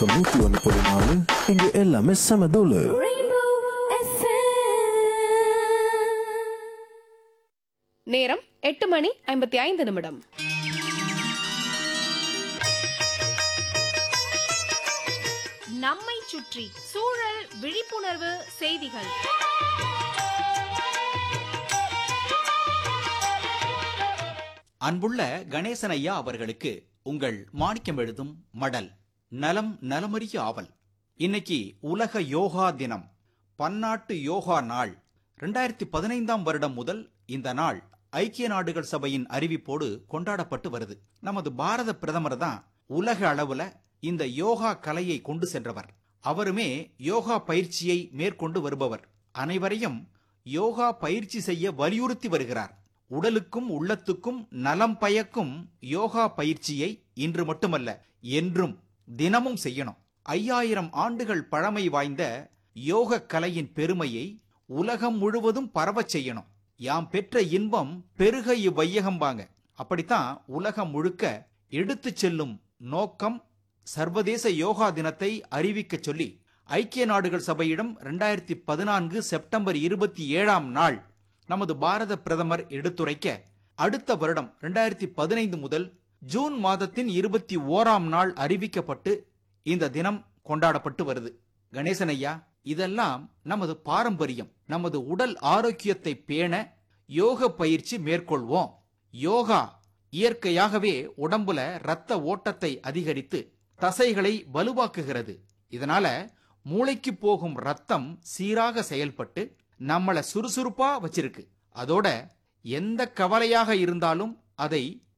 தொண்ணூத்தி ஒன்னு புள்ளி நாலு இங்க எல்லாமே செம தூளு Rainbow FM. நேரம் எட்டு மணி ஐம்பத்தி ஐந்து நிமிடம் நம்மை சுற்றி சூழல் விழிப்புணர்வு செய்திகள் அன்புள்ள கணேசன் ஐயா அவர்களுக்கு உங்கள் மாணிக்கம் எழுதும் மடல் நலம் நலமறிய ஆவல் இன்னைக்கு உலக யோகா தினம் பன்னாட்டு யோகா நாள் ரெண்டாயிரத்தி பதினைந்தாம் வருடம் முதல் இந்த நாள் ஐக்கிய நாடுகள் சபையின் அறிவிப்போடு கொண்டாடப்பட்டு வருது நமது பாரத பிரதமர் தான் உலக அளவுல இந்த யோகா கலையை கொண்டு சென்றவர் அவருமே யோகா பயிற்சியை மேற்கொண்டு வருபவர் அனைவரையும் யோகா பயிற்சி செய்ய வலியுறுத்தி வருகிறார் உடலுக்கும் உள்ளத்துக்கும் நலம் பயக்கும் யோகா பயிற்சியை இன்று மட்டுமல்ல என்றும் தினமும் செய்யணும் ஐயாயிரம் ஆண்டுகள் பழமை வாய்ந்த யோக கலையின் பெருமையை உலகம் முழுவதும் பரவச் செய்யணும் யாம் பெற்ற இன்பம் பெருக இவ்வையகம்பாங்க அப்படித்தான் உலகம் முழுக்க எடுத்துச் செல்லும் நோக்கம் சர்வதேச யோகா தினத்தை அறிவிக்கச் சொல்லி ஐக்கிய நாடுகள் சபையிடம் ரெண்டாயிரத்தி பதினான்கு செப்டம்பர் இருபத்தி ஏழாம் நாள் நமது பாரத பிரதமர் எடுத்துரைக்க அடுத்த வருடம் ரெண்டாயிரத்தி பதினைந்து முதல் ஜூன் மாதத்தின் இருபத்தி ஓராம் நாள் அறிவிக்கப்பட்டு இந்த தினம் கொண்டாடப்பட்டு வருது கணேசன் ஐயா இதெல்லாம் நமது பாரம்பரியம் நமது உடல் ஆரோக்கியத்தை பேண யோக பயிற்சி மேற்கொள்வோம் யோகா இயற்கையாகவே உடம்புல ரத்த ஓட்டத்தை அதிகரித்து தசைகளை வலுவாக்குகிறது இதனால மூளைக்கு போகும் ரத்தம் சீராக செயல்பட்டு நம்மள சுறுசுறுப்பா வச்சிருக்கு அதோட எந்த கவலையாக இருந்தாலும் அதை